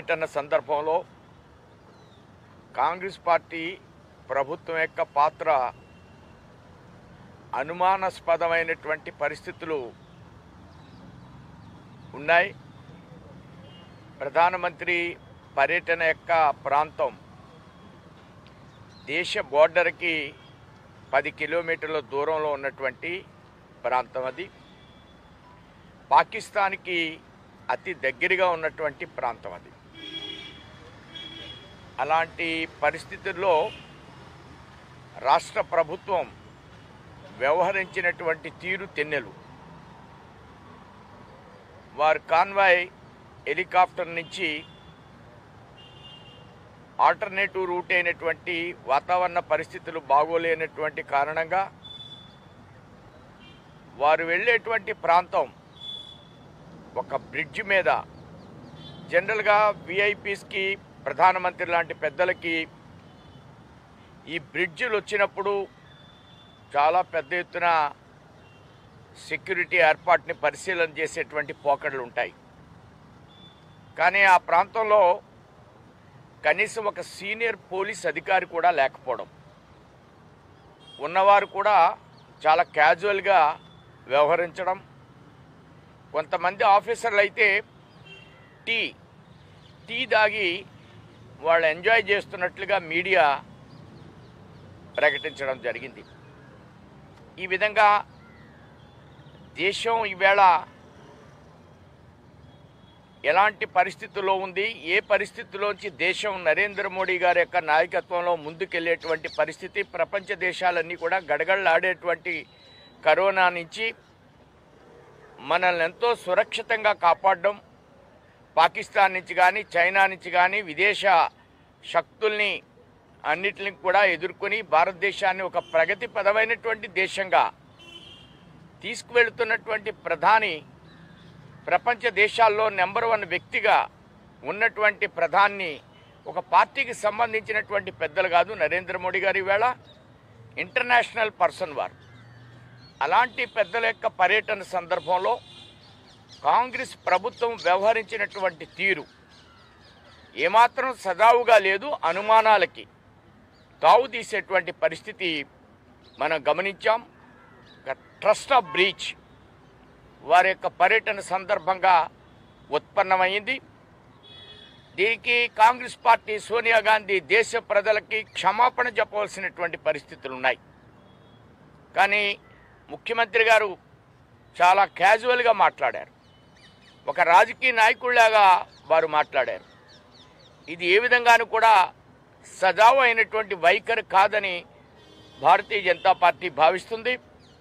పర్యటన సందర్భంలో కాంగ్రెస్ పార్టీ ప్రభుత్వం యొక్క పాత్ర అనుమానాస్పదమైనటువంటి పరిస్థితులు ఉన్నాయి ప్రధానమంత్రి పర్యటన యొక్క ప్రాంతం దేశ బోర్డర్కి పది కిలోమీటర్ల దూరంలో ఉన్నటువంటి ప్రాంతం అది పాకిస్తాన్కి అతి దగ్గరగా ఉన్నటువంటి ప్రాంతం అది అలాంటి పరిస్థితుల్లో రాష్ట్ర ప్రభుత్వం వ్యవహరించినటువంటి తీరు తెన్నెలు వారు కాన్వాయ్ హెలికాప్టర్ నుంచి ఆల్టర్నేటివ్ రూట్ అయినటువంటి వాతావరణ పరిస్థితులు బాగోలేనటువంటి కారణంగా వారు వెళ్ళేటువంటి ప్రాంతం ఒక బ్రిడ్జ్ మీద జనరల్గా విఐపీస్కి ప్రధానమంత్రి లాంటి పెద్దలకి ఈ బ్రిడ్జిలు వచ్చినప్పుడు చాలా పెద్ద ఎత్తున సెక్యూరిటీ ఏర్పాటుని పరిశీలన చేసేటువంటి పోకడలు ఉంటాయి కానీ ఆ ప్రాంతంలో కనీసం ఒక సీనియర్ పోలీస్ అధికారి కూడా లేకపోవడం ఉన్నవారు కూడా చాలా క్యాజువల్గా వ్యవహరించడం కొంతమంది ఆఫీసర్లు అయితే టీ టీ దాగి వాళ్ళు ఎంజాయ్ చేస్తున్నట్లుగా మీడియా ప్రకటించడం జరిగింది ఈ విధంగా దేశం ఈవేళ ఎలాంటి పరిస్థితుల్లో ఉంది ఏ పరిస్థితిలోంచి దేశం నరేంద్ర మోడీ గారి యొక్క నాయకత్వంలో ముందుకెళ్లేటువంటి పరిస్థితి ప్రపంచ దేశాలన్నీ కూడా గడగడలాడేటువంటి కరోనా నుంచి మనల్ని ఎంతో సురక్షితంగా కాపాడడం పాకిస్తాన్ నుంచి కానీ చైనా నుంచి కానీ విదేశ శక్తుల్ని అన్నిటిని కూడా ఎదుర్కొని భారతదేశాన్ని ఒక ప్రగతి పదమైనటువంటి దేశంగా తీసుకువెళుతున్నటువంటి ప్రధాని ప్రపంచ దేశాల్లో నెంబర్ వన్ వ్యక్తిగా ఉన్నటువంటి ప్రధాన్ని ఒక పార్టీకి సంబంధించినటువంటి పెద్దలు కాదు నరేంద్ర మోడీ గారు ఈవేళ ఇంటర్నేషనల్ పర్సన్ వారు అలాంటి పెద్దల యొక్క పర్యటన సందర్భంలో కాంగ్రెస్ ప్రభుత్వం వ్యవహరించినటువంటి తీరు ఏమాత్రం సజావుగా లేదు అనుమానాలకి తావు తీసేటువంటి పరిస్థితి మనం గమనించాం ఒక ట్రస్ట్ ఆఫ్ బ్రీచ్ వారి యొక్క పర్యటన సందర్భంగా ఉత్పన్నమైంది దీనికి కాంగ్రెస్ పార్టీ సోనియా గాంధీ దేశ ప్రజలకి క్షమాపణ చెప్పవలసినటువంటి పరిస్థితులు ఉన్నాయి కానీ ముఖ్యమంత్రి గారు చాలా క్యాజువల్గా మాట్లాడారు ఒక రాజకీయ నాయకుడిలాగా వారు మాట్లాడారు ఇది ఏ విధంగానూ కూడా సజావు అయినటువంటి వైఖరి కాదని భారతీయ జనతా పార్టీ భావిస్తుంది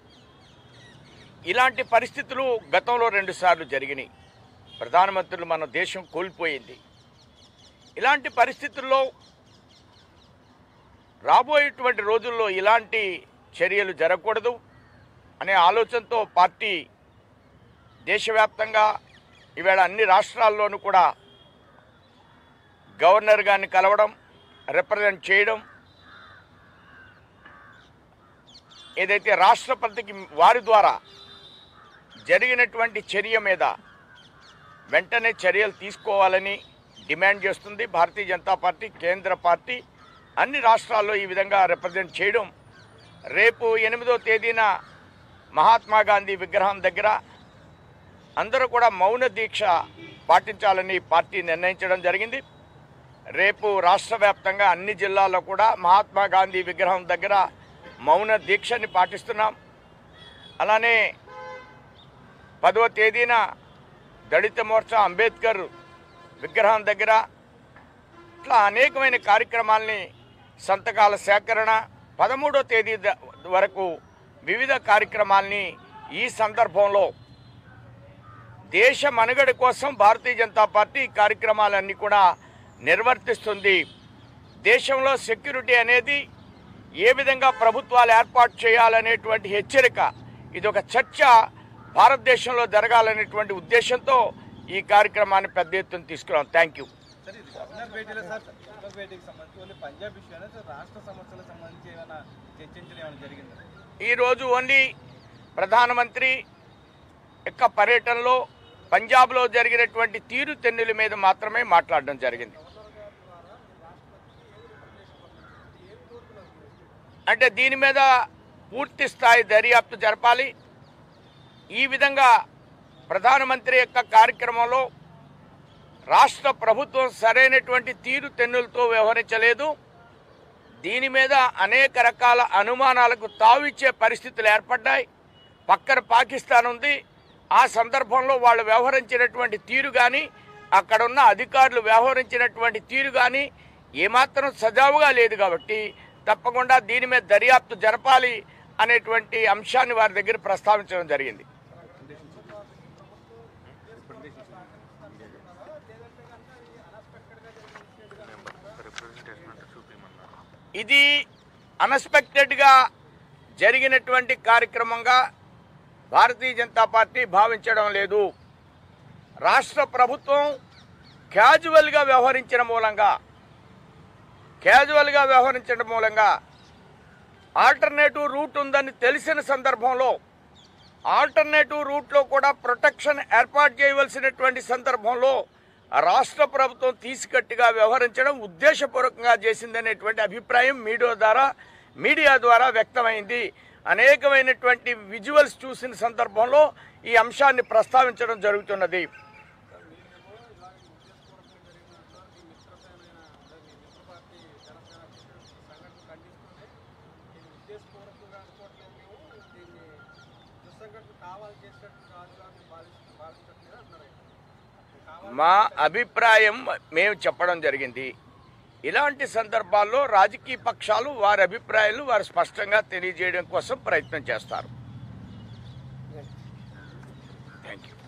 ఇలాంటి పరిస్థితులు గతంలో రెండుసార్లు జరిగినాయి ప్రధానమంత్రులు మన దేశం కోల్పోయింది ఇలాంటి పరిస్థితుల్లో రాబోయేటువంటి రోజుల్లో ఇలాంటి చర్యలు జరగకూడదు అనే ఆలోచనతో పార్టీ దేశవ్యాప్తంగా ఈవేళ అన్ని రాష్ట్రాల్లోనూ కూడా గవర్నర్ గారిని కలవడం రిప్రజెంట్ చేయడం ఏదైతే రాష్ట్రపతికి వారి ద్వారా జరిగినటువంటి చర్య మీద వెంటనే చర్యలు తీసుకోవాలని డిమాండ్ చేస్తుంది భారతీయ జనతా పార్టీ కేంద్ర పార్టీ అన్ని రాష్ట్రాల్లో ఈ విధంగా రిప్రజెంట్ చేయడం రేపు ఎనిమిదో తేదీన మహాత్మా గాంధీ విగ్రహం దగ్గర అందరూ కూడా మౌన దీక్ష పాటించాలని పార్టీ నిర్ణయించడం జరిగింది రేపు రాష్ట్ర వ్యాప్తంగా అన్ని జిల్లాల్లో కూడా మహాత్మా గాంధీ విగ్రహం దగ్గర మౌన దీక్షని పాటిస్తున్నాం అలానే పదవ తేదీన దళిత మోర్చా అంబేద్కర్ విగ్రహం దగ్గర ఇట్లా అనేకమైన కార్యక్రమాల్ని సంతకాల సేకరణ పదమూడో తేదీ ద- వరకు వివిధ కార్యక్రమాల్ని ఈ సందర్భంలో దేశ మనుగడ కోసం భారతీయ జనతా పార్టీ ఈ కార్యక్రమాలన్నీ కూడా నిర్వర్తిస్తుంది దేశంలో సెక్యూరిటీ అనేది ఏ విధంగా ప్రభుత్వాలు ఏర్పాటు చేయాలనేటువంటి హెచ్చరిక ఇది ఒక చర్చ భారతదేశంలో జరగాలనేటువంటి ఉద్దేశంతో ఈ కార్యక్రమాన్ని పెద్ద ఎత్తున తీసుకున్నాం థ్యాంక్ యూ సార్ ఇది గవర్నర్ భేటీలో సార్ గవర్నర్ భేటీకి సంబంధించి ఓన్లీ పంజాబ్ ఇష్యూనా సార్ రాష్ట్ర సమస్యలకు సంబంధించి ఏమైనా చర్చించడం ఏమైనా జరిగిందా ఈరోజు ఓన్లీ ప్రధానమంత్రి యొక్క పర్యటనలో పంజాబ్లో జరిగినటువంటి తీరు తెన్నుల మీద మాత్రమే మాట్లాడడం జరిగింది అంటే దీని మీద పూర్తి స్థాయి దర్యాప్తు జరపాలి ఈ విధంగా ప్రధానమంత్రి యొక్క కార్యక్రమంలో రాష్ట్ర ప్రభుత్వం సరైనటువంటి తీరు తెన్నులతో వ్యవహరించలేదు దీని మీద అనేక రకాల అనుమానాలకు తావిచ్చే పరిస్థితులు ఏర్పడ్డాయి పక్కన పాకిస్తాన్ ఉంది ఆ సందర్భంలో వాళ్ళు వ్యవహరించినటువంటి తీరు కానీ అక్కడున్న అధికారులు వ్యవహరించినటువంటి తీరు కానీ ఏమాత్రం సజావుగా లేదు కాబట్టి తప్పకుండా దీని మీద దర్యాప్తు జరపాలి అనేటువంటి అంశాన్ని వారి దగ్గర ప్రస్తావించడం జరిగింది ఇది అన్ఎక్స్పెక్టెడ్గా జరిగినటువంటి కార్యక్రమంగా భారతీయ జనతా పార్టీ భావించడం లేదు రాష్ట్ర ప్రభుత్వం క్యాజువల్గా వ్యవహరించిన మూలంగా క్యాజువల్గా వ్యవహరించడం మూలంగా ఆల్టర్నేటివ్ రూట్ ఉందని తెలిసిన సందర్భంలో ఆల్టర్నేటివ్ రూట్లో కూడా ప్రొటెక్షన్ ఏర్పాటు చేయవలసినటువంటి సందర్భంలో రాష్ట్ర ప్రభుత్వం తీసుకట్టుగా వ్యవహరించడం ఉద్దేశపూర్వకంగా చేసిందనేటువంటి అభిప్రాయం మీడియా ద్వారా మీడియా ద్వారా వ్యక్తమైంది అనేకమైనటువంటి విజువల్స్ చూసిన సందర్భంలో ఈ అంశాన్ని ప్రస్తావించడం జరుగుతున్నది మా అభిప్రాయం మేము చెప్పడం జరిగింది ఇలాంటి సందర్భాల్లో రాజకీయ పక్షాలు వారి అభిప్రాయాలు వారు స్పష్టంగా తెలియజేయడం కోసం ప్రయత్నం చేస్తారు థ్యాంక్ యూ